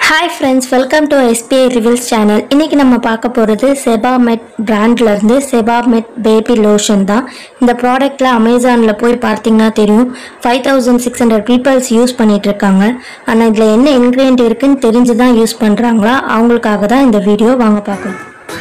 hi friends welcome to SBI reviews channel இன்றைக்கி நம்ம பார்க்க போகிறது செபாமெட் பிராண்ட்லேருந்து செபாமெட் பேபி லோஷன் தான் இந்த ப்ராடக்ட்டில் அமேசானில் போய் பார்த்தீங்கன்னா தெரியும் five thousand six hundred peoples use பண்ணிட்டு இருக்காங்க ஆனால் இதில் என்ன இன்க்ரீடியன்ட் இருக்குன்னு தெரிஞ்சு தான் யூஸ் பண்ணுறாங்களா அவங்களுக்காக தான் இந்த வீடியோ வாங்க பார்க்கலாம்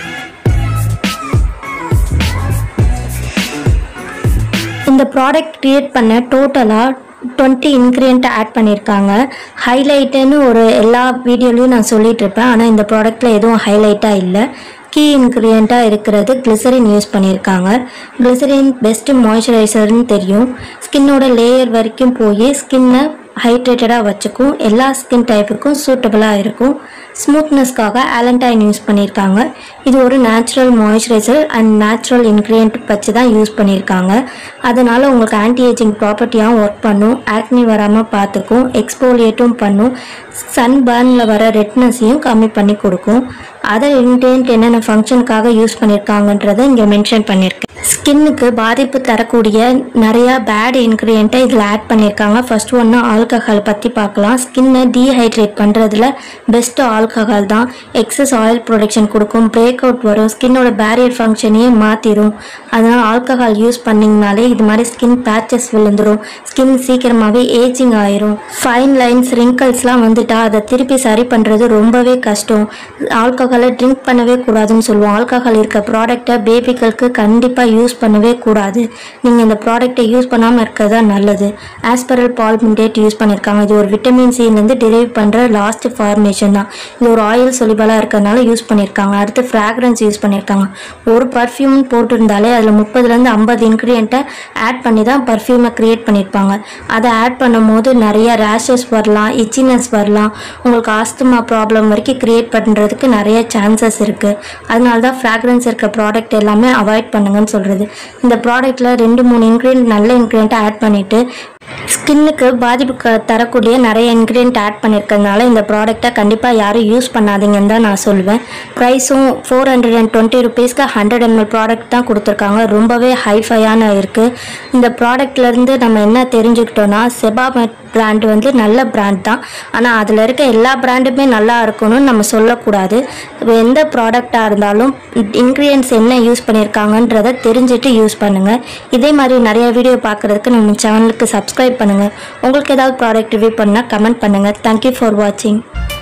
இந்த ப்ராடக்ட் கிரியேட் பண்ண டோட்டலாக டுவெண்ட்டி இன்க்ரீடியன்ட் ஆட் பண்ணியிருக்காங்க ஹைலைட்டுன்னு ஒரு எல்லா வீடியோலையும் நான் சொல்லிட்டு இருப்பேன் ஆனால் இந்த ப்ராடக்ட்டில் எதுவும் ஹைலைட்டாக இல்லை கீ இன்க்ரீடியண்ட்டாக இருக்கிறது கிளிசரின் யூஸ் பண்ணியிருக்காங்க கிளிசரின் பெஸ்ட்டு மாய்ஸ்சரைசர்னு தெரியும் ஸ்கின்னோட லேயர் வரைக்கும் போய் ஸ்கின்னை ஹைட்ரேட்டடாக வச்சுக்கும் எல்லா ஸ்கின் டைப்புக்கும் சூட்டபுளாக இருக்கும் ஸ்மூத்னஸ்க்காக ஆலண்டைன் யூஸ் பண்ணியிருக்காங்க இது ஒரு natural moisturiser and natural ingredient வச்சு தான் யூஸ் பண்ணியிருக்காங்க அதனால் உங்களுக்கு ஆன்டி ஏஜிங் ப்ராப்பர்ட்டியாகவும் ஒர்க் பண்ணும் ஆக்னி வராமல் பார்த்துக்கும் எக்ஸ்போலியேட்டும் பண்ணும் சன் பர்னில் வர ரெட்னஸையும் கம்மி பண்ணி கொடுக்கும் அதர் இன்க்ரீடியன்ட் என்னென்ன ஃபங்க்ஷனுக்காக யூஸ் பண்ணியிருக்காங்கன்றதை இங்கே மென்ஷன் பண்ணியிருக்கேன் ஸ்கின்னுக்கு பாதிப்பு தரக்கூடிய நிறையா பேட் இன்க்ரீடியண்ட்டை இதில் ஆட் பண்ணியிருக்காங்க ஃபர்ஸ்ட் ஒன்று ஆல்கஹால் பற்றி பார்க்கலாம் ஸ்கின்னை டீஹைட்ரேட் பண்ணுறதுல பெஸ்ட்டு ஆல்கஹால் தான் எக்ஸஸ் ஆயில் ப்ரொடக்ஷன் கொடுக்கும் பிரேக் அவுட் வரும் ஸ்கின்னோட பேரியர் ஃபங்க்ஷனையே மாற்றிடும் அதனால் ஆல்கஹால் யூஸ் பண்ணிங்கனாலே இது மாதிரி ஸ்கின் பேச்சஸ் விழுந்துடும் ஸ்கின் சீக்கிரமாகவே ஏஜிங் ஆயிரும் ஃபைன் லைன்ஸ் ரிங்கிள்ஸ்லாம் வந்துட்டா அதை திருப்பி சரி பண்ணுறது ரொம்பவே கஷ்டம் ஆல்கஹாலை ட்ரிங்க் பண்ணவே கூடாதுன்னு சொல்லுவோம் ஆல்கஹால் இருக்க ப்ராடக்டை பேபிகளுக்கு கண்டிப்பாக யூஸ் பண்ணவே கூடாது நீங்கள் இந்த ப்ராடக்டை யூஸ் பண்ணாமல் இருக்கிறது தான் நல்லது ஆஸ்பரல் பால்மிண்டேட் யூஸ் பண்ணியிருக்காங்க இது ஒரு விட்டமின் சிலேருந்து டெரிவ் பண்ணுற லாஸ்ட் ஃபார்மேஷன் தான் இது ஒரு ஆயில் சொலிபலாக இருக்கிறதுனால யூஸ் பண்ணியிருக்காங்க அடுத்து ஃப்ராக்ரன்ஸ் யூஸ் பண்ணியிருக்காங்க ஒரு பர்ஃப்யூம் போட்டிருந்தாலே அதில் முப்பதுலேருந்து ஐம்பது இன்க்ரீடியண்ட்டை ஆட் பண்ணி தான் பர்ஃப்யூமை க்ரியேட் பண்ணியிருப்பாங்க அதை ஆட் பண்ணும்போது நிறைய ரேஷஸ் வரலாம் இச்சினஸ் வரலாம் உங்களுக்கு ஆஸ்துமா ப்ராப்ளம் வரைக்கும் க்ரியேட் பண்ணுறதுக்கு நிறைய சான்சஸ் இருக்குது அதனால தான் ஃப்ராக்ரன்ஸ் இருக்க ப்ராடக்ட் எல்லாமே அவாய்ட் பண்ணுங்கன்னு சொல்கிறது இந்த ப்ராடக்ட்டில் ரெண்டு மூணு இன்க்ரீடியன்ட் நல்ல இன்க்ரீடியண்ட்டை ஆட் பண்ணிவிட்டு ஸ்கின்னுக்கு பாதிப்பு க- தரக்கூடிய நிறைய இன்க்ரீடியன்ட் ஆட் பண்ணியிருக்கிறதுனால இந்த ப்ராடக்ட்டை கண்டிப்பாக யாரும் யூஸ் பண்ணாதீங்கன்னு தான் நான் சொல்லுவேன் ப்ரைஸும் ஃபோர் ஹண்ட்ரட் அண்ட் டுவெண்ட்டி ருபீஸ்க்கு ஹண்ட்ரட் எம்எல் ப்ராடக்ட் தான் கொடுத்துருக்காங்க ரொம்பவே ஹைஃபையான இருக்குது இந்த ப்ராடக்ட்லேருந்து நம்ம என்ன தெரிஞ்சுக்கிட்டோன்னா செபாமெட் பிராண்ட் வந்து நல்ல பிராண்ட் தான் ஆனால் அதில் இருக்க எல்லா பிராண்டுமே நல்லா இருக்கணும்னு நம்ம சொல்லக்கூடாது எந்த ப்ராடக்டாக இருந்தாலும் இன்க்ரீடியன்ஸ் என்ன யூஸ் பண்ணியிருக்காங்கன்றதை தெரிஞ்சுட்டு யூஸ் பண்ணுங்கள் இதே மாதிரி நிறைய வீடியோ பார்க்குறதுக்கு நம்ம சேனலுக்கு சப்ஸ்கிரைப் பண்ணுங்கள் உங்களுக்கு ஏதாவது ப்ராடக்ட் ரிவ்யூ பண்ணால் கமெண்ட் பண்ணுங்கள் தேங்க்யூ ஃபார் வாட்சிங்